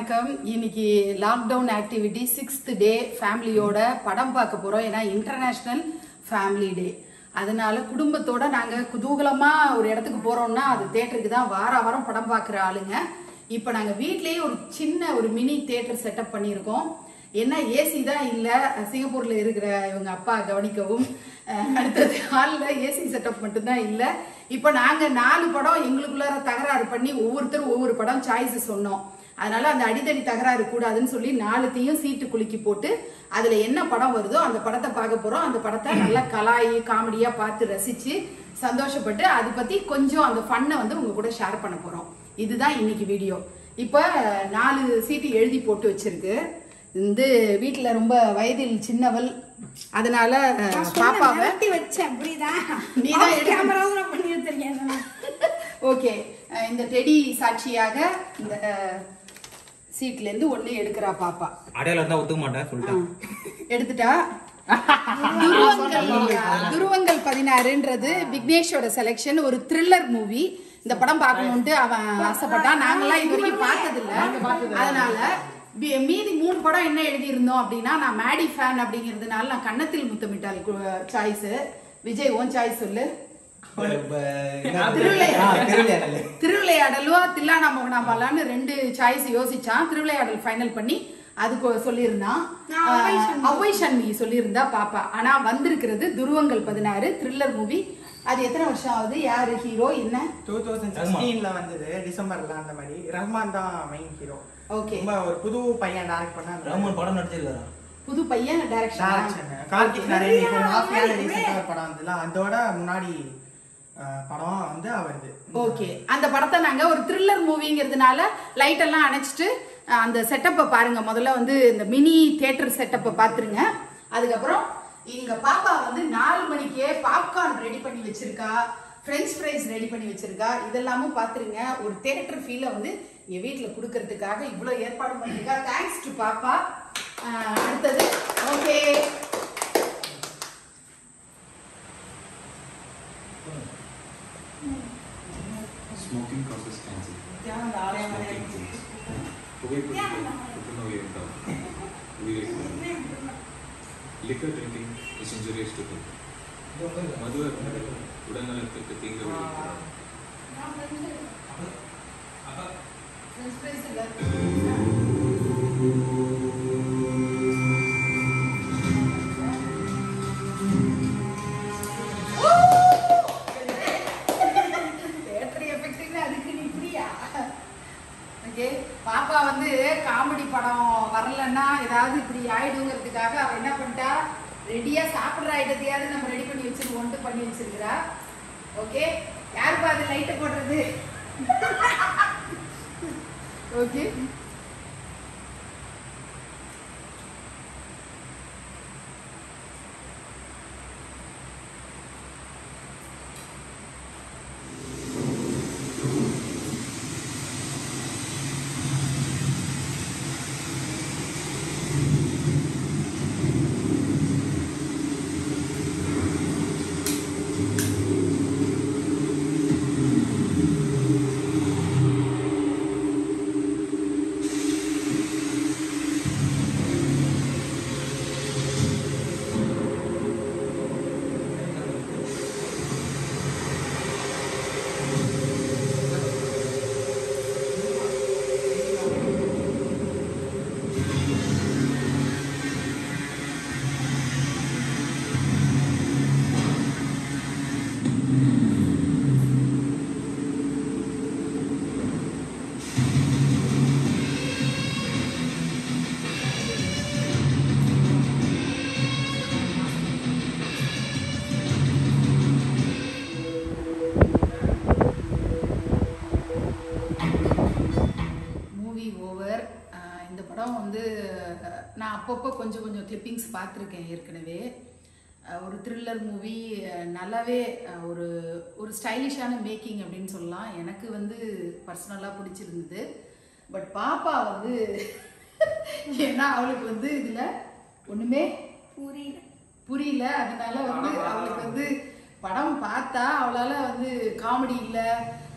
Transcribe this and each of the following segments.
வணக்கம் இன்னைக்கு lockdown activity sixth day ஃபேமிலியோட படம் பார்க்க போறோம் ஏன்னா இன்டர்நேஷனல் ஃபேமிலி டே அதனால குடும்பத்தோட நாங்க குதூகலமா ஒரு இடத்துக்கு போறோம்னா அது தேட்டருக்கு தான் வார வாரம் படம் பார்க்குற ஆளுங்க இப்போ நாங்க வீட்லயே ஒரு சின்ன ஒரு மினி தேட்டர் செட்டப் பண்ணியிருக்கோம் என்ன ஏசி தான் இல்ல சிங்கப்பூர்ல இருக்கிற இவங்க அப்பா கவனிக்கவும் அஹ், அடுத்தது ஹாலில் ஏசி செட்டப் மட்டும்தான் இல்ல இப்போ நாங்க நாலு படம் எங்களுக்குள்ளார தகராறு பண்ணி ஒவ்வொருத்தரும் ஒவ்வொரு படம் சாய்ஸ் சொன்னோம் அதனால அந்த அடிதடி தகராறு கூடாதுன்னு சொல்லி நாலுத்தையும் சீட்டு குலுக்கி போட்டு அதுல என்ன படம் வருதோ அந்த படத்தை பார்க்க போறோம் அந்த படத்தை நல்லா கலாயி காமெடியா பார்த்து ரசிச்சு சந்தோஷப்பட்டு அதை பத்தி கொஞ்சம் அந்த ஃபன்னை வந்து உங்க கூட ஷேர் பண்ண போறோம் இதுதான் இன்னைக்கு வீடியோ இப்போ நாலு சீட்டு எழுதி போட்டு வச்சிருக்கு வந்து வீட்டுல ரொம்ப வயதில் சின்னவள் அதனால பாப்பாவை மிரட்டி வச்சேன் புரியுதா நீதான் எடுத்து- கேமராவில் பண்ணி வச்சிருக்கேன் நான். ஓகே அஹ் இந்த டெடி சாட்சியாக இந்த சீட்ல இருந்து ஒண்ணு எடுக்கிறா பாப்பா அடையாளம் இருந்தா ஒத்துக்க மாட்டேன் சொல்லிட்டேன் எடுத்துட்டா துருவங்கள் துருவங்கள் பதினாறுன்றது விக்னேஷோட செலெக்ஷன் ஒரு த்ரில்லர் மூவி இந்த படம் பார்க்கணும்ட்டு அவன் ஆசைப்பட்டான் நாங்கெல்லாம் இது வரைக்கும் பார்த்தது இல்ல அதனால பி- மீதி மூணு படம் என்ன எழுதியிருந்தோம் அப்படின்னா நான் மேடி ஃபேன் அப்படிங்கிறதுனால நான் Kannathil Muthamittal choice Vijay own choice சொல்லு திருவிளையாடல். திருவிளையாடலோ தில்லானா மோகனாபாலான்னு ரெண்டு சாய்ஸ் யோசிச்சான் திருவிளையாடல் ஃபைனல் பண்ணி அதுக்கு சொல்லியிருந்தான் நான் அவ்வை ஆஹ், அவ்வை சண்முகி சொல்லியிருந்தா பாப்பா ஆனா வந்திருக்கிறது துருவங்கள் பதினாறு த்ரில்லர் மூவி அது எத்தனை வருஷம் ஆகுது யாரு ஹீரோ என்ன டூ தௌசண்ட் சிக்ஸ்டீன்ல வந்தது டிசம்பர்ல அந்த மாதிரி ரஹ்மான் தான் மெயின் ஹீரோ Okay. ரொம்ப ஒரு புது பையன் டைரக்ட் பண்ண ராமன் படம் நடிச்சிருக்காரா புது பையன் டைரக்ஷன் டைரக்ஷன் கார்த்திக் நரேன் இப்போ மாஃபியான ரீசெண்டா ஒரு படம் வந்ததுல அதோட முன்னாடி அஹ், படம் வந்து அவருது ஓகே அந்த படத்தை நாங்க ஒரு த்ரில்லர் மூவிங்கிறதுனால லைட் எல்லாம் அணைச்சிட்டு அஹ், அந்த செட்டப்பை பாருங்க முதல்ல வந்து இந்த மினி தியேட்டர் செட்டப்பை பாத்துருங்க அதுக்கப்புறம் எங்க பாப்பா வந்து நாலு மணிக்கே பாப்கார்ன் ரெடி பண்ணி வச்சிருக்கா ஃப்ரெஞ்ச் ஃப்ரைஸ் ரெடி பண்ணி வச்சிருக்கா இதெல்லாமும் பாத்துருங்க ஒரு தியேட்டர் ஃபீலை வந்து எங்க வீட்டுல கொடுக்கறதுக்காக இவ்வளவு ஏற்பாடு பண்ணிருக்கா தேங்க்ஸ் டு பாப்பா அஹ், அடுத்தது okay Smoking causes cancer. Smoking kills. புகைப்பிடித்தல் புற்றுநோயை உண்டாக்கும் உயிரை கொல்லும். Liquor drinking is injurious to health. மது அருந்துதல் உடல்நலத்திற்கு தீங்கு விளைவிக்கிறது ஃப்ரெஞ்ச் ஃப்ரைஸ் இல்ல தேட்டர் எஃபெக்ட்னு அதுக்கு நீ இப்படியா ஓகே பாப்பா வந்து காமெடி படம் வரலன்னா ஏதாவது இப்படி ஆயிடுங்கிறதுக்காக அவ என்ன பண்ணிட்டா ரெடியா சாப்பிடுற ஐட்டத்தையாவது நம்ம ரெடி பண்ணி வச்சிருக்கோம்ட்டு பண்ணி வச்சிருக்கிறா ஓகே யாருப்பா அது லைட்டை போடுறது ஓகே மூவி ஓவர் இந்த படம் வந்து அஹ், நான் அப்பப்போ கொஞ்சம் கொஞ்சம் கிளிப்பிங்ஸ் பார்த்துருக்கேன் ஏற்கனவே அஹ், ஒரு த்ரில்லர் மூவி நல்லாவே அஹ், ஒரு ஒரு ஸ்டைலிஷான மேக்கிங் அப்படின்னு சொல்லலாம் எனக்கு வந்து பர்சனலாக பிடிச்சிருந்தது பட் பாப்பா வந்து ஏன்னா அவளுக்கு வந்து இதில் ஒன்றுமே புரியல புரியல அதனால வந்து அவளுக்கு வந்து படம் பார்த்தா அவளால வந்து காமெடி இல்ல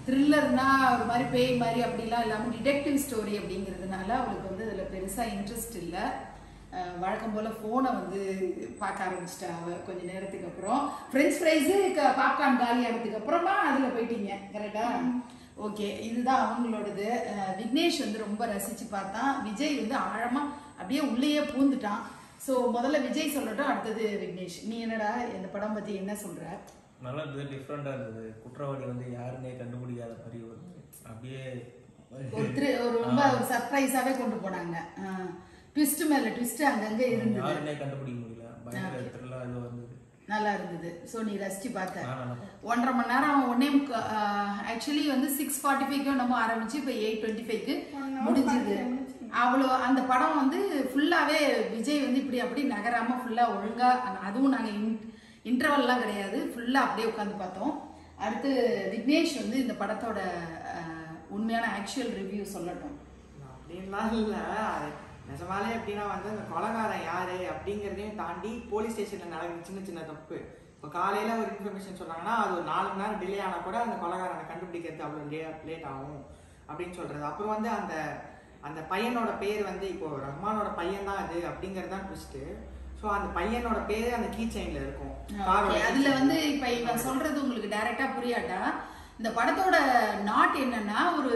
த்ரில்லர்னா ஒரு மாதிரி பேய் மாதிரி அப்படிலாம் இல்லாமல் டிடெக்டிவ் ஸ்டோரி அப்படிங்கிறதுனால அவளுக்கு வந்து அதில் பெருசாக இன்ட்ரெஸ்ட் இல்லை அஹ் வழக்கம் போல் ஃபோனை வந்து பார்க்க ஆரம்பிச்சிட்டா அவ கொஞ்ச நேரத்துக்கு அப்புறம் ஃப்ரெஞ்ச் ஃப்ரைஸு பாப்கார்ன் காலி ஆனதுக்கு அப்புறமா அதில் போயிட்டீங்க கரெக்டா ஓகே இதுதான் அவங்களோடது அஹ் விக்னேஷ் வந்து ரொம்ப ரசித்து பார்த்தான் விஜய் வந்து ஆழமாக அப்படியே உள்ளேயே பூந்துட்டான் ஸோ முதல்ல விஜய் சொல்லட்டும் அடுத்தது விக்னேஷ் நீ என்னடா இந்த படம் பற்றி என்ன சொல்கிற நல்லா இருந்தது டிஃப்ரெண்டா இருந்தது குற்றவாளி வந்து யாருன்னே கண்டுபிடிக்காத மாதிரி ஒரு அப்படியே ஒரு திரு ஒரு ரொம்ப ஒரு சர்ப்ரைஸாகவே கொண்டு போனாங்க ட்விஸ்ட் மேலே ட்விஸ்ட் அங்கங்கே இருந்தது யாருன்னே கண்டுபிடிக்க முடியல பயங்கர த்ரில்லா இது வந்தது நல்லா இருந்தது ஸோ நீ ரசிச்சு பார்த்த நான் நல்லா ஒன்றரை மணி நேரம் ஒன்னே ஆக்சுவலி வந்து சிக்ஸ் ஃபார்ட்டி ஃபைவ்க்கு நம்ம ஆரம்பிச்சு இப்போ எயிட் டுவெண்ட்டி ஃபைவ்க்கு முடிஞ்சுது அவ்வளோ அந்த படம் வந்து ஃபுல்லாகவே விஜய் வந்து இப்படி அப்படி நகராமல் ஃபுல்லாக ஒழுங்காக அதுவும் நாங்கள் இன் இன்டர்வல்லாம் கிடையாது ஃபுல்லாக அப்படியே உட்காந்து பார்த்தோம் அடுத்து விக்னேஷ் வந்து இந்த படத்தோட அஹ், உண்மையான ஆக்சுவல் ரிவ்யூ சொல்லட்டும் அப்படின்லாம் இல்லை அது நிஜமாலே எப்படின்னா வந்து அந்த கொலகாரன் யாரு அப்படிங்கிறதையும் தாண்டி போலீஸ் ஸ்டேஷன்ல நடக்கிற சின்ன சின்ன தப்பு இப்போ காலையில ஒரு இன்ஃபர்மேஷன் சொன்னாங்கன்னா அது ஒரு நாலு மணி நேரம் டிலே ஆனா கூட அந்த கொலகாரனை கண்டுபிடிக்கிறது அவ்வளோ லே லேட் ஆகும் அப்படின்னு சொல்றது அப்புறம் வந்து அந்த அந்த பையனோட பேர் வந்து இப்போ ரஹ்மானோட பையன் தான் அது அப்படிங்கிறது தான் ட்விஸ்ட்டு ஸோ அந்த பையனோட பேர் அந்த கீ செயின்ல இருக்கும் காரோட Okay, key அதுல chain. வந்து இப்ப இவன் சொல்றது உங்களுக்கு டைரக்டா புரியாட்டா இந்த படத்தோட நாட் என்னன்னா ஒரு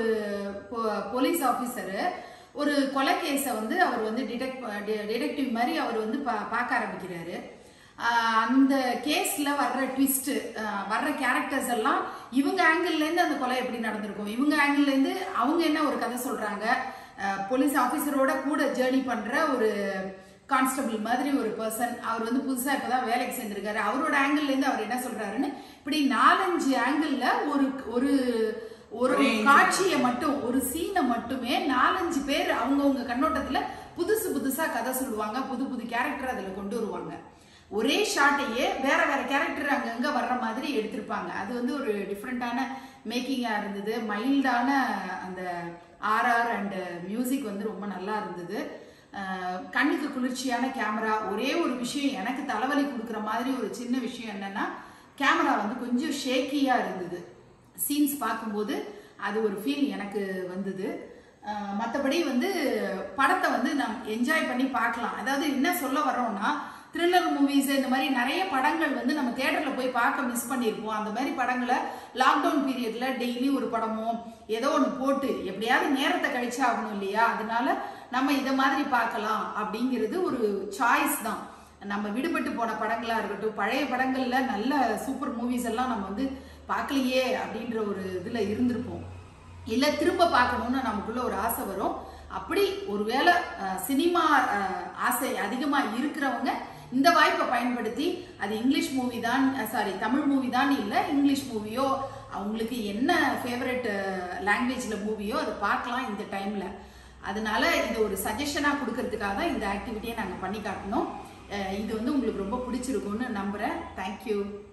போலீஸ் ஆபீசர் ஒரு கொலை கேஸை வந்து அவர் வந்து டிடெக்ட் டிடெக்டிவ் மாதிரி அவர் வந்து பா- பார்க்க ஆரம்பிக்கிறாரு ஆஹ் அந்த கேஸ்ல வர்ற ட்விஸ்ட் வர்ற கேரக்டர்ஸ் எல்லாம் இவங்க ஆங்கிள் இருந்து அந்த கொலை எப்படி நடந்திருக்கும் இவங்க ஆங்கிள் இருந்து அவங்க என்ன ஒரு கதை சொல்றாங்க போலீஸ் ஆபீசரோட கூட ஜேர்னி பண்ற ஒரு கான்ஸ்டபிள் மாதிரி ஒரு பர்சன் அவர் வந்து புதுசா இப்பதான் வேலைக்கு சேர்ந்திருக்காரு அவரோட ஆங்கிள் இருந்து அவர் என்ன சொல்றாருன்னு இப்படி நாலஞ்சு ஆங்கிள் ஒரு ஒரு ஒரு ஒரே காட்சியை மட்டும் ஒரு சீனை மட்டுமே நாலஞ்சு பேர் அவங்கவுங்க கண்ணோட்டத்துல புதுசு புதுசா கதை சொல்லுவாங்க புது புது கேரக்டர் அதுல கொண்டு வருவாங்க ஒரே ஷாட்டையே வேற வேற கேரக்டர் அங்கங்க வர்ற மாதிரி எடுத்திருப்பாங்க அது வந்து ஒரு டிஃப்ரெண்டான மேக்கிங்கா இருந்தது மைல்டான அந்த ஆர்ஆர் அண்ட் மியூசிக் வந்து ரொம்ப நல்லா இருந்தது அஹ் கண்ணுக்கு குளிர்ச்சியான கேமரா ஒரே ஒரு விஷயம் எனக்கு தலைவலி கொடுக்குற மாதிரி ஒரு சின்ன விஷயம் என்னன்னா கேமரா வந்து கொஞ்சம் ஷேக்கியா இருந்தது சீன்ஸ் பார்க்கும்போது அது ஒரு ஃபீல் எனக்கு வந்தது மற்றபடி வந்து படத்தை வந்து நாம் என்ஜாய் பண்ணி பார்க்கலாம் அதாவது என்ன சொல்ல வரோம்னா த்ரில்லர் மூவிஸ் இந்த மாதிரி நிறைய படங்கள் வந்து நம்ம தேட்டரில் போய் பார்க்க மிஸ் பண்ணியிருப்போம் அந்த மாதிரி படங்களை லாக்டவுன் பீரியட்ல டெய்லி ஒரு படமோ ஏதோ ஒன்று போட்டு எப்படியாவது நேரத்தை கழிச்சா ஆகணும் இல்லையா அதனால நம்ம இதை மாதிரி பார்க்கலாம் அப்படிங்கிறது ஒரு சாய்ஸ் தான் நம்ம விடுபட்டு போன படங்களா இருக்கட்டும் பழைய படங்கள்ல நல்ல சூப்பர் மூவிஸ் எல்லாம் நம்ம வந்து பார்க்கலையே அப்படின்ற ஒரு இதுல இருந்திருப்போம் இல்ல திரும்ப பார்க்கணும்னு நமக்குள்ள ஒரு ஆசை வரும் அப்படி ஒருவேளை அஹ், சினிமா அஹ், ஆசை அதிகமா இருக்கிறவங்க இந்த வாய்ப்பை பயன்படுத்தி அது இங்கிலீஷ் மூவி தான் சாரி தமிழ் மூவி தான் இல்லை இங்கிலீஷ் மூவியோ அவங்களுக்கு என்ன ஃபேவரட் லாங்குவேஜ்ல மூவியோ அதை பார்க்கலாம் இந்த டைம்ல அதனால இது ஒரு சஜஷனாக கொடுக்கறதுக்காக தான் இந்த ஆக்டிவிட்டியை நாங்கள் பண்ணி காட்டினோம் அஹ் இது வந்து உங்களுக்கு ரொம்ப பிடிச்சிருக்கும்னு நம்புகிறேன் தேங்க்யூ